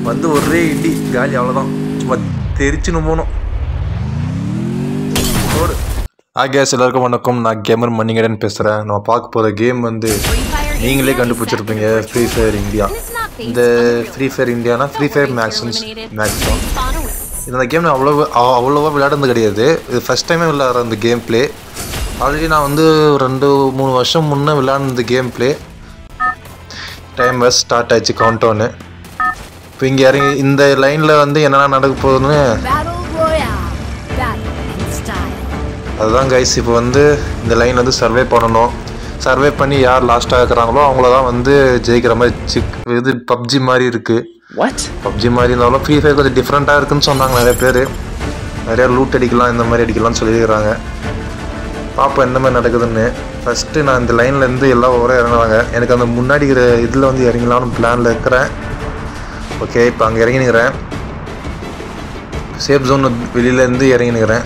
வந்து ஒரே இடி காலி அவ்வளோதான் சும்மா தெரிச்சுன்னு போனோம் ஓடு ஆ கேஸ் எல்லாருக்கும் வணக்கம் நான் கேமர் மணிகடன் பேசுகிறேன் நான் பார்க்க போகிற கேம் வந்து நீங்களே கண்டுபிடிச்சிருப்பீங்க ஃப்ரீ ஃபயர் இந்தியா இந்த ஃப்ரீ ஃபயர் இந்தியானா ஃப்ரீ ஃபயர் மேக்ஸன்ஸ் மேக்ஸ் தான் இந்த கேம் நான் அவ்வளோ அவ்வளோவா விளையாடுறது கிடையாது இது ஃபஸ்ட் டைமே விளையாடுற இந்த கேம் ப்ளே ஆல்ரெடி நான் வந்து ஒரு ரெண்டு மூணு வருஷம் முன்னே விளையாடுன game play time bus start ஆயிடுச்சு கவுண்ட் ஒன்று இப்போ இங்கே இறங்கி இந்த லைனில் வந்து என்னென்ன நடக்க போகுதுன்னு Battle Royale. Battle in style. அதுதான் கைஸ் இப்போ வந்து இந்த லைன் வந்து சர்வே பண்ணணும் சர்வே பண்ணி யார் லாஸ்ட்டாக இருக்கிறாங்களோ அவங்கள தான் வந்து ஜெயிக்கிற மாதிரி சிக் இது பப்ஜி மாதிரி இருக்குது What? பப்ஜி மாதிரி இருந்தாலும் ஃப்ரீ ஃபயர் கொஞ்சம் டிஃப்ரெண்ட்டாக இருக்குன்னு சொன்னாங்க நிறைய பேர் நிறையா லூட் அடிக்கலாம் இந்த மாதிரி அடிக்கலாம்னு சொல்லியிருக்கிறாங்க பார்ப்போம் என்ன மாதிரி நடக்குதுன்னு ஃபஸ்ட்டு நான் இந்த லைன்லேருந்து எல்லாம் ஒரே இறங்குறாங்க எனக்கு அந்த முன்னாடி இருக்கிற இதில் வந்து இறங்கலாம்னு பிளானில் இருக்கிறேன் ஓகே இப்போ அங்கே இறங்கினுக்கிறேன் சேஃப் ஜோன் வெளியிலேருந்து இறங்கினுக்கிறேன்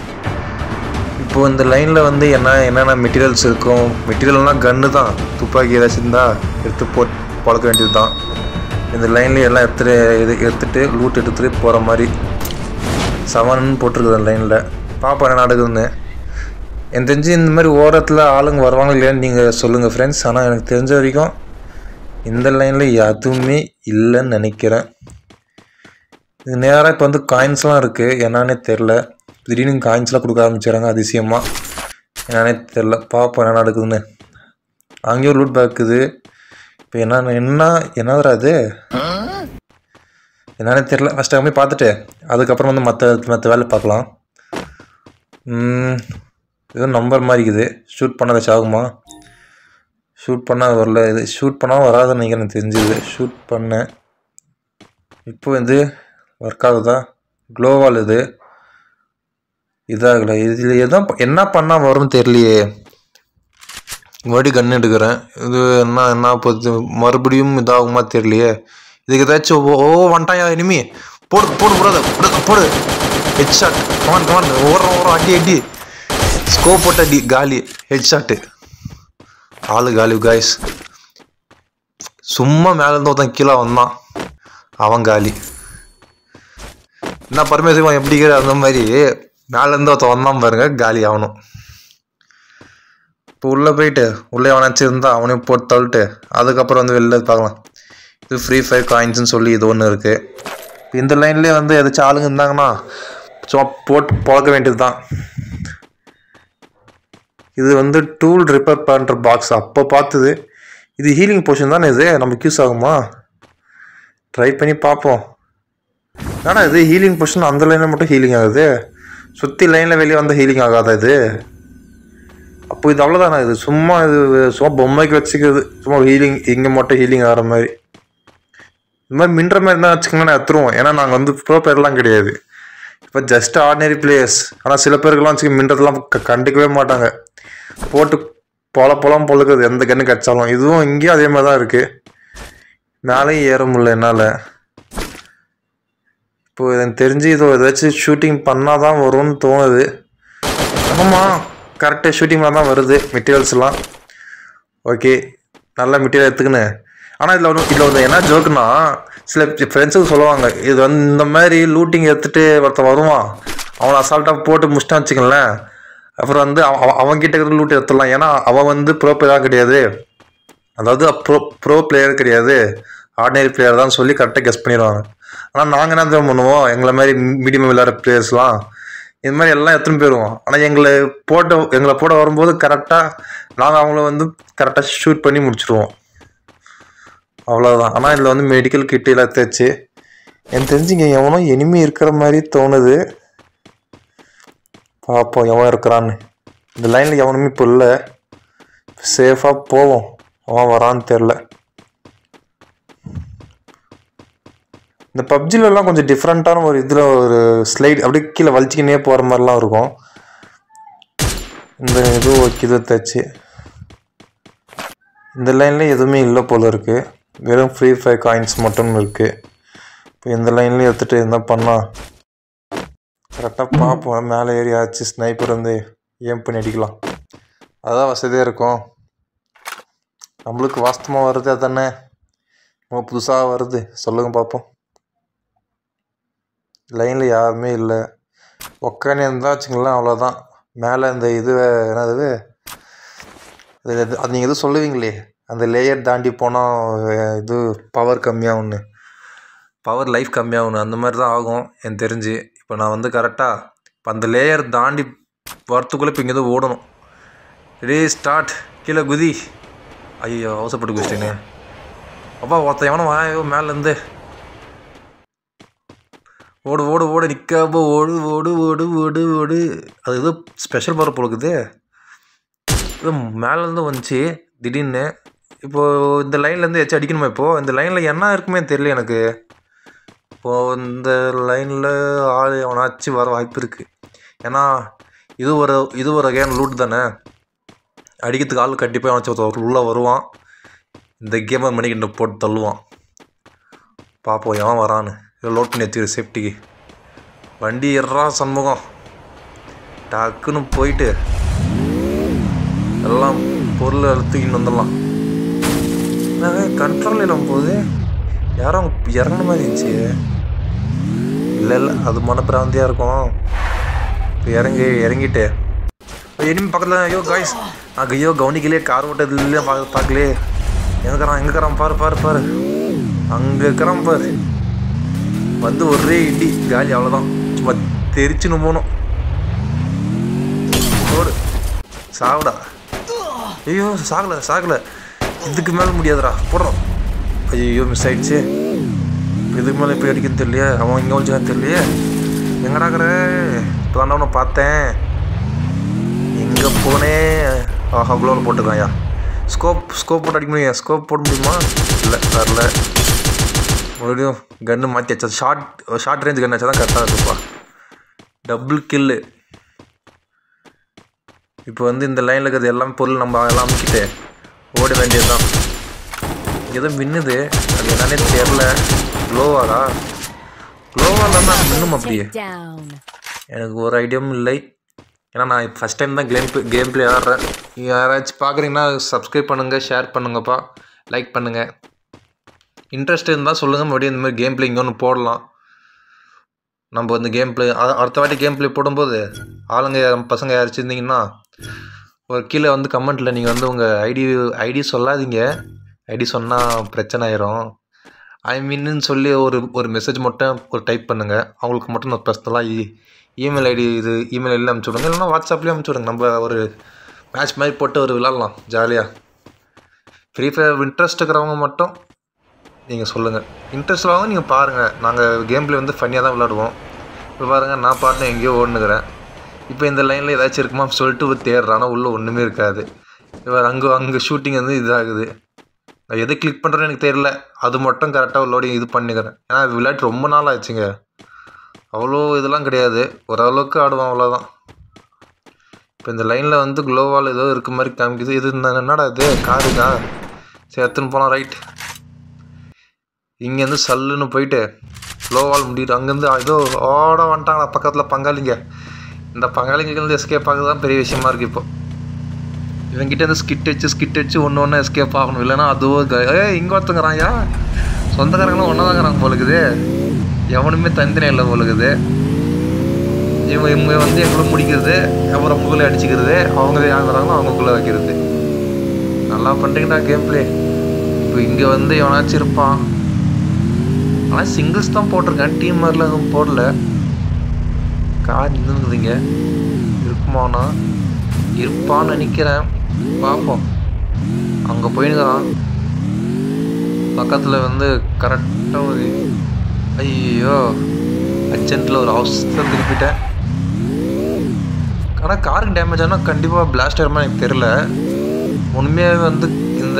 இப்போ இந்த லைனில் வந்து என்ன என்னென்ன மெட்டீரியல்ஸ் இருக்கும் மெட்டீரியல்னால் கன்று தான் துப்பாக்கி ஏதாச்சும் இருந்தால் எடுத்து போட் பழக்க வேண்டியது தான் இந்த லைன்லேயே எல்லாம் எடுத்துட்டு இது எடுத்துகிட்டு லூட் எடுத்துகிட்டு போகிற மாதிரி செவன் போட்டிருக்குது அந்த லைனில் பார்ப்போம் என்ன நடக்குதுன்னு எனக்கு தெரிஞ்சு இந்த மாதிரி ஓரத்தில் ஆளுங்க வருவாங்க இல்லையான்னு நீங்கள் சொல்லுங்கள் ஃப்ரெண்ட்ஸ் ஆனால் எனக்கு தெரிஞ்ச வரைக்கும் இந்த லைனில் எதுவுமே இல்லைன்னு நினைக்கிறேன் இது நேராக இப்போ வந்து காயின்ஸ்லாம் இருக்குது என்னன்னே தெரில திடீர்னு காயின்ஸ்லாம் கொடுக்க ஆரம்பிச்சிடறாங்க அதிசயமாக என்னன்னே தெரில பார்ப்போம் என்ன நடக்குதுன்னு அங்கேயும் லூட் பேக்குது இப்போ என்ன என்ன என்னதுடா அது என்னன்னே தெரில ஃபஸ்ட்டு அங்கே போய் பார்த்துட்டு அதுக்கப்புறம் வந்து மற்ற மற்ற வேலை பார்க்கலாம் ம், ஏதோ நம்பர் மாதிரி இருக்குது ஷூட் பண்ண ஏதாச்சும் ஆகுமா ஷூட் பண்ணால் வரல இது ஷூட் பண்ணால் வராதுன்னு நினைக்கிறேன் எனக்கு தெரிஞ்சுது ஷூட் பண்ணேன் இப்போ வந்து ஒர்க் ஆகுதா க்ளோவால் இது இதாகலை இதில் எதோ என்ன பண்ணால் வரும்னு தெரியலையே மறுபடியும் கன் எடுக்கிறேன் இது என்ன என்ன போகுது மறுபடியும் இதாகுமா தெரியலையே இதுக்கு ஏதாச்சும் ஓ ஓ வந்துட்டாயா இனிமே போடு போடு போடாத போடு போடு ஹெட் ஷாட் கமான் கமான் ஓடுறோம் ஓடுறோம் அடி அடி ஸ்கோப் போட்ட அடி காலி ஹெட் ஷாட்டு ஆளு காலி காய்ஸ் சும்மா மேலே இருந்து ஒருத்தன் கீழே வந்தான் அவன் காலி என்ன பரமேஸ்வரன் எப்படி இருக்கிற அந்த மாதிரி மேலே இருந்து ஒருத்தன் வந்தான் பாருங்க காலி ஆகணும் இப்போ உள்ளே போயிட்டு உள்ளே அவனாச்சும் இருந்தா அவனையும் போட்டு தள்ளிட்டு அதுக்கப்புறம் வந்து வெளில பார்க்கலாம் இது ஃப்ரீ ஃபயர் காயின்ஸ்னு சொல்லி இது ஒன்று இருக்குது இந்த லைன்லேயே வந்து ஏதாச்சும் ஆளுங்க இருந்தாங்கன்னா சும்மா போட்டு பழக்க வேண்டியது தான் இது வந்து டூல் ரிப்பேர் பண்ணுற பாக்ஸ் அப்போ பார்த்தது இது ஹீலிங் போர்ஷன் தானே இது நமக்கு யூஸ் ஆகுமா ட்ரை பண்ணி பார்ப்போம் ஆனால் இது ஹீலிங் போர்ஷன் அந்த லைனில் மட்டும் ஹீலிங் ஆகுது சுற்றி லைனில் வெளியே வந்தால் ஹீலிங் ஆகாதா இது அப்போ இது அவ்வளோதானா இது சும்மா இது சும்மா பொம்மைக்கு வச்சுக்கிறது சும்மா ஹீலிங் இங்கே மட்டும் ஹீலிங் ஆகிற மாதிரி இந்த மாதிரி மின்ற மாதிரி இருந்தால் வச்சுக்கோங்களேன் எடுத்துருவோம் ஏன்னா நாங்கள் வந்து ப்ரோ பேர்லாம் கிடையாது இப்போ ஜஸ்ட் ஆர்டினரி பிளேயர்ஸ் ஆனால் சில பேருக்குலாம் வச்சுக்க மின்றதெல்லாம் க- கண்டுக்கவே மாட்டாங்க போட்டு பொல பொலம் பொழுக்குது எந்த கண்ணு கடிச்சாலும் இதுவும் இங்கேயும் அதே மாதிரி தான் இருக்குது மேலேயும் ஏற முடியல என்னால் இப்போ எனக்கு தெரிஞ்சு இதோ ஏதாச்சும் ஷூட்டிங் பண்ணால் தான் வரும்னு தோணுது ஆமாம் கரெக்டாக ஷூட்டிங் தான் வருது மெட்டீரியல்ஸ்லாம் ஓகே நல்ல மெட்டீரியல் எடுத்துக்கின்னு ஆனால் இதில் ஒன்று இதில் வந்து என்ன ஜோக்குனா சில ஃப்ரெண்ட்ஸுக்கு சொல்லுவாங்க இது வந்து இந்த மாதிரி லூட்டிங் எடுத்துகிட்டு ஒருத்தன் வருவான் அவனை அசால்ட்டாக போட்டு முடிச்சிட்டான்னு வச்சுக்கங்களேன் அப்புறம் வந்து அவ- அவ- அவன்கிட்ட இருக்கிற லூட் எடுத்துடலாம் ஏன்னா அவன் வந்து ப்ரோ பிளேயராக கிடையாது அதாவது ப்ரோ ப்ரோ பிளேயர் கிடையாது ஆர்டினரி பிளேயர் தான் சொல்லி கரெக்டாக கெஸ் பண்ணிடுவாங்க ஆனால் நாங்கள் என்ன தெரியுமா பண்ணுவோம் எங்களை மாதிரி மீடியம் விளையாடுற பிளேயர்ஸ்லாம் இது மாதிரி எல்லாம் எத்தனை போயிடுவோம் ஆனால் எங்களை போட்டு எங்களை போட வரும்போது கரெக்டாக நாங்கள் அவங்கள வந்து கரெக்டாக ஷூட் பண்ணி முடிச்சிடுவோம் அவ்வளோதான் ஆனால் இதில் வந்து மெடிக்கல் கிட் எல்லாம் தேய்ச்சி எனக்கு தெரிஞ்சு இங்கே எவனோ எனிமி இருக்கிற மாதிரி தோணுது பார்ப்போம் எவன் இருக்கிறான்னு இந்த லைனில் எவனுமே இப்போ இல்லை சேஃபாக போவோம் அவன் வரான்னு தெரில இந்த பப்ஜிலலாம் கொஞ்சம் டிஃப்ரெண்ட்டான ஒரு இதில் ஒரு ஸ்லைட் அப்படியே கீழே வலிச்சிக்கினே போகிற மாதிரிலாம் இருக்கும் இந்த இது ஓகே இதை தச்சு இந்த லைனில் எதுவுமே இல்லை போல இருக்குது வெறும் ஃப்ரீ ஃபயர் காயின்ஸ் மட்டும் இருக்குது இப்போ இந்த லைன்லேயும் எடுத்துகிட்டு என்ன பண்ணால் கரெக்டாக பார்ப்போம் மேலே ஏறி ஆச்சு ஸ்னைப்பர் வந்து ஏம் பண்ணி அடிக்கலாம் அதான் வசதியாக இருக்கும் நம்மளுக்கு வாஸ்தமாக வருது அதானே நம்ம புதுசாக வருது சொல்லுங்கள் பார்ப்போம் லைனில் யாருமே இல்லை உக்காந்து இருந்தால் வச்சுங்களேன் அவ்வளோதான் மேலே இந்த இது என்னது அது அது- அது நீங்கள் எதுவும் சொல்லுவீங்களே அந்த லேயர் தாண்டி போனால் இது பவர் கம்மியாகும்னு பவர் லைஃப் கம்மியாகணும் அந்த மாதிரி தான் ஆகும் எனக்கு தெரிஞ்சு இப்போ நான் வந்து கரெக்டாக இப்போ அந்த லேயர் தாண்டி வரத்துக்குள்ளே இப்போ இங்கே ஓடணும் ரெடி ஸ்டார்ட் கீழே குதி ஐயோ அவசரப்பட்டு குதிச்சிட்டேனே அப்பா ஒருத்தன் எவனும் வாயோ மேலேருந்து ஓடு ஓடு ஓடு நிற்காம ஓடு ஓடு ஓடு ஓடு ஓடு அது ஏதோ ஸ்பெஷல் பவர் போலுக்குது இது மேலேருந்து வந்துச்சு திடீர்னு இப்போது இந்த லைன்லேருந்து எச்சு அடிக்கணுமா இப்போது இந்த லைனில் என்ன இருக்குமே தெரியல எனக்கு இப்போது இந்த லைனில் ஆள் எவனாச்சும் வர வாய்ப்பு இருக்குது ஏன்னா இது ஒரு இது ஒரு வகையான லூட் தானே அடிக்கிறதுக்கு ஆள் கண்டிப்பாக எவனாச்சும் உள்ளே வருவான் இந்த கேமை மணிக்கு போட்டு தள்ளுவான் பார்ப்போம் எவன் வரான்னு இதை லோட் பண்ணி வச்சுக்கிற சேஃப்டிக்கு வண்டி ஏறா சண்முகம் டக்குன்னு போயிட்டு எல்லாம் பொருள் தூக்கின்னு வந்துடலாம் கண்ட்ரோல் இல்லாமல் போகுது யாரும் இறங்கின மாதிரி இருந்துச்சு இல்லை இல்லை அது மன பிராந்தியாக இருக்கும் இப்போ இறங்கி இறங்கிட்டு இனிமே பக்கத்தில் ஐயோ காய்ஸ் நான் ஐயோ கவனிக்கலையே கார் ஓட்டது இல்லையா பார்க்க பார்க்கலையே எங்கே இருக்கிறான் எங்கே இருக்கிறான் பாரு பாரு பாரு அங்கே இருக்கிறான் பாரு வந்து ஒரே இடி காலி அவ்வளோதான் சும்மா தெரிச்சுன்னு போகணும் ஓடு சாவுடா ஐயோ சாகலை சாகலை இதுக்கு மேலே முடியாதுடா போடுறோம் ஐயோ மிஸ் ஆயிடுச்சு இதுக்கு மேலே எப்படி அடிக்கன்னு தெரியலையே அவன் இங்கே ஒழிச்சான்னு தெரியலையே எங்கடா இருக்கிற இப்போ தான் அவனை பார்த்தேன் எங்கே போனேன் ஆஹா குளோவில் போட்டுருக்கான்யா ஸ்கோப் ஸ்கோப் போட்டு அடிக்க முடியும் ஸ்கோப் போட முடியுமா இல்லை வரல மறுபடியும் கன்று மாற்றி வச்சா ஷார்ட் ஷார்ட் ரேஞ்ச் கன் வச்சா தான் கரெக்டாக இருக்குப்பா டபுள் கில்லு இப்போ வந்து இந்த லைனில் இருக்கிறது எல்லாம் பொருள் நம்ம எல்லாம் அமுக்கிட்டு ஓட வேண்டியது தான் ஏதோ மின்னுது அது என்னன்னே தெரில க்ளோவாடா க்ளோவாக இல்லாமல் மின்னும் அப்படியே Take down. எனக்கு ஒரு ஐடியாவும் இல்லை ஏன்னா நான் ஃபஸ்ட் டைம் தான் கேம் கேம் ப்ளே ஆடுறேன் யாராச்சும் பார்க்குறீங்கன்னா சப்ஸ்கிரைப் பண்ணுங்கள் ஷேர் பண்ணுங்கப்பா லைக் பண்ணுங்கள் இன்ட்ரெஸ்ட் இருந்தால் சொல்லுங்கள் மறுபடியும் இந்த மாதிரி கேம் ப்ளே இங்கே ஒன்று போடலாம் நம்ம வந்து கேம் ப்ளே அடுத்த வாட்டி கேம் ப்ளே போடும்போது ஆளுங்க யாரும் பசங்க யாராச்சும் இருந்தீங்கன்னா ஒரு கீழே வந்து கமெண்ட்டில் நீங்கள் வந்து உங்கள் ஐடி ஐடி சொல்லாதீங்க ஐடி சொன்னால் பிரச்சனை ஆயிரும் ஐ மீன்னு சொல்லி ஒரு ஒரு மெசேஜ் மட்டும் ஒரு டைப் பண்ணுங்கள் அவங்களுக்கு மட்டும் நான் பர்சனலாக இமெயில் ஐடி இது இமெயில் ஐடியில் அனுப்பிச்சி விடுங்க இல்லைன்னா வாட்ஸ்அப்லேயே அனுப்பிச்சி விடுங்க நம்ம ஒரு மேட்ச் மாதிரி போட்டு ஒரு விளாட்லாம் ஜாலியாக ஃப்ரீ ஃபயர் இன்ட்ரெஸ்ட் இருக்கிறவங்க மட்டும் நீங்கள் சொல்லுங்கள் இன்ட்ரெஸ்ட் வாங்க நீங்கள் பாருங்கள் நாங்கள் கேம் ப்ளே வந்து ஃபன்னியாக தான் விளாடுவோம் இப்போ பாருங்கள் நான் பாட்டு எங்கேயோ ஓடுனுக்கிறேன் இப்போ இந்த லைனில் ஏதாச்சும் இருக்குமா சொல்லிட்டு ஒரு தேடுறேன் ஆனால் உள்ளே ஒன்றுமே இருக்காது இப்போ அங்கே அங்கே ஷூட்டிங் வந்து இதாகுது நான் எது கிளிக் பண்ணுறேன்னு எனக்கு தெரியல அது மட்டும் கரெக்டாக லோடிங் இது பண்ணிக்கிறேன் ஏன்னா அது விளையாட்டு ரொம்ப நாள் ஆச்சுங்க அவ்வளோ இதெல்லாம் கிடையாது ஓரளவுக்கு ஆடுவோம் அவ்வளோதான் இப்போ இந்த லைனில் வந்து க்ளோவால் ஏதோ இருக்க மாதிரி காமிக்குது இது இந்த என்னடா இது காருக்கா சரி எடுத்துன்னு போகலாம் ரைட் இங்கேருந்து சல்லுன்னு போயிட்டு க்ளோவால் முடிட்டு அங்கேருந்து ஏதோ ஓட வந்துட்டாங்களா பக்கத்தில் பங்காளிங்க இந்த பங்காளிங்களுக்கு எஸ்கேப் ஆகுது தான் பெரிய விஷயமா இருக்குது இப்போ இவங்கிட்ட இருந்து ஸ்கிட் வச்சு ஸ்கிட் வச்சு ஒன்று ஒன்று எஸ்கேப் ஆகணும் இல்லைன்னா அதுவும் க- ஏய் இங்கே ஒருத்தங்கிறான்யா சொந்தக்காரங்களும் ஒன்றா தாங்கிறாங்க போலுக்குது எவனுமே தனித்தனி இல்லை போலுக்குது இவங்க இவங்க வந்து எங்களை முடிக்கிறது அப்புறம் உங்களை அடிச்சுக்கிறது அவங்க யார் வராங்களோ அவங்களுக்குள்ளே வைக்கிறது நல்லா பண்ணுறீங்கடா கேம் ப்ளே இப்போ இங்கே வந்து எவனாச்சும் இருப்பான் ஆனால் சிங்கிள்ஸ் தான் போட்டிருக்கேன் டீம் மாதிரிலாம் எதுவும் போடல கார் நின்றுதுங்க இருக்குமாண்ணா இருப்பான்னு நினைக்கிறேன் பார்ப்போம் அங்கே போயினுக்கிறான் பக்கத்தில் வந்து கரெக்டாக ஒரு ஐயோ அர்ஜென்ட்டில் ஒரு அவசரம் திருப்பிட்டேன் ஆனால் காருக்கு டேமேஜ் ஆனால் கண்டிப்பாக பிளாஸ்ட் ஆயிருமா எனக்கு தெரில உண்மையாகவே வந்து இந்த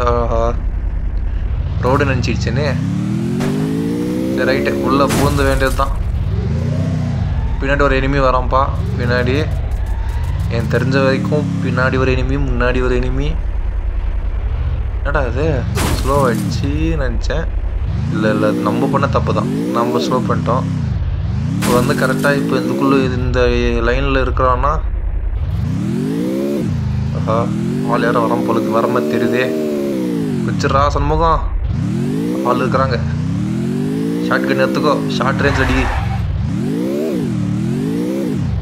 ரோடு நினச்சிடுச்சுன்னு சரி ரைட்டு உள்ளே பூந்து வேண்டியது தான் பின்னாடி ஒரு எனிமி வரான்ப்பா பின்னாடி எனக்கு தெரிஞ்ச வரைக்கும் பின்னாடி ஒரு எனிமி முன்னாடி ஒரு எனிமி என்னடா இது ஸ்லோ ஆயிடுச்சு நினச்சேன் இல்லை இல்லை அது நம்ம பண்ண தப்பு தான் நம்ம ஸ்லோ பண்ணிட்டோம் இப்போ வந்து கரெக்டாக இப்போ இதுக்குள்ளே இந்த லைனில் இருக்கிறோன்னா ஆஹா ஆள் யாரும் வராம போலுக்கு வர மாதிரி தெரியுதே வச்சிட்றா சண்முகம் ஆள் இருக்கிறாங்க ஷார்ட் கன் எடுத்துக்கோ ஷார்ட் ரேஞ்ச் அடி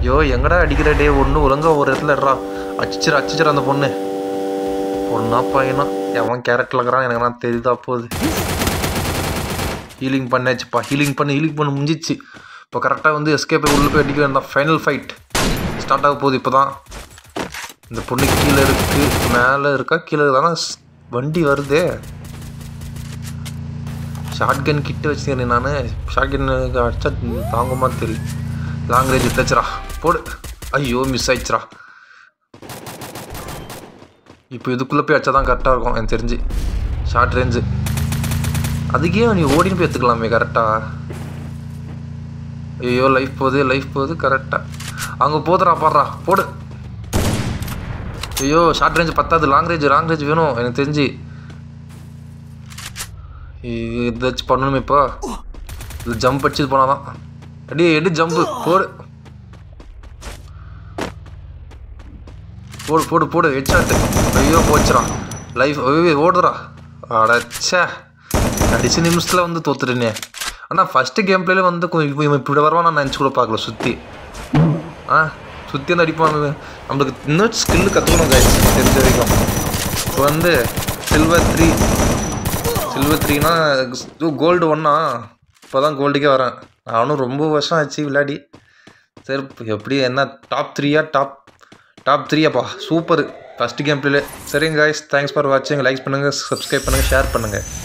ஐயோ எங்கடா அடிக்கிற டே ஒன்று ஒழுங்கா ஒரு இடத்துல இடறா அச்சிச்சிர அச்சிச்சிர அந்த பொண்ணு பொண்ணா பையனா எவன் கேரக்டர்ல இருக்கிறான் எனக்கு நான் தெரியுதா போகுது ஹீலிங் பண்ணாச்சுப்பா ஹீலிங் பண்ணி ஹீலிங் பண்ண முடிஞ்சிச்சு இப்போ கரெக்டாக வந்து எஸ்கே போய் உள்ளே போய் அடிக்க வேண்டாம் ஃபைனல் ஃபைட் ஸ்டார்ட் ஆக போகுது இப்போ தான் இந்த பொண்ணு கீழே இருக்கு மேலே இருக்கா கீழே தானே வண்டி வருதே ஷார்ட் கன் கிட்ட வச்சுக்கிறேன் நான் ஷார்ட் கன் அடிச்சா தாங்குமா தெரியும் லாங் ரேஞ்ச் எடுத்தாச்சுரா போடு ஐயோ மிஸ் ஆயிடுச்சுரா இப்போ இதுக்குள்ளே போய் அடிச்சா தான் கரெக்டாக இருக்கும் எனக்கு தெரிஞ்சு ஷார்ட் ரேஞ்சு அதுக்கே நீ ஓடின்னு போய் எடுத்துக்கலாமே கரெக்டாக ஐயோ லைஃப் போகுது லைஃப் போகுது கரெக்டாக அங்கே போதுடா பாடுறா போடு ஐயோ ஷார்ட் ரேஞ்ச் பத்தாது லாங் ரேஞ்ச் லாங் ரேஞ்ச் வேணும் எனக்கு தெரிஞ்சு ஏதாச்சும் பண்ணணுமே இப்போ இது ஜம்ப் அடிச்சது போனால் தான் அடி எடு ஜம்பு போடு போடு போடு போடு ஹெட்ஷாட்டு ஐயோ போச்சுடா லைஃப் ஐயோ ஓடுறா அடச்சே கடைசி நிமிஷத்தில் வந்து தோத்துட்டேனே ஆனால் ஃபஸ்ட்டு கேம் பிளேல வந்து கொஞ்சம் இவன் இவன் இப்படி வருவான் நான் நினச்சி கூட பார்க்கல சுற்றி ஆ சுற்றி வந்து அடிப்பான் நம்மளுக்கு இன்னும் ஸ்கில்லு கற்றுக்கணும் guys தெரிஞ்ச வரைக்கும் இப்போ வந்து சில்வர் த்ரீ சில்வர் த்ரீனா கோல்டு ஒன்னா இப்போ தான் கோல்டுக்கே வரேன் நானும் ரொம்ப வருஷம் ஆச்சு விளையாடி சரி இப்ப எப்படி என்ன டாப் த்ரீயா டாப் டாப் த்ரீயாப்பா சூப்பர் ஃபஸ்ட் கேம் பிளே சரிங்க guys தேங்க்ஸ் ஃபார் வாட்சிங் லைக் பண்ணுங்கள் சப்ஸ்கிரைப் பண்ணுங்கள் ஷேர் பண்ணுங்கள்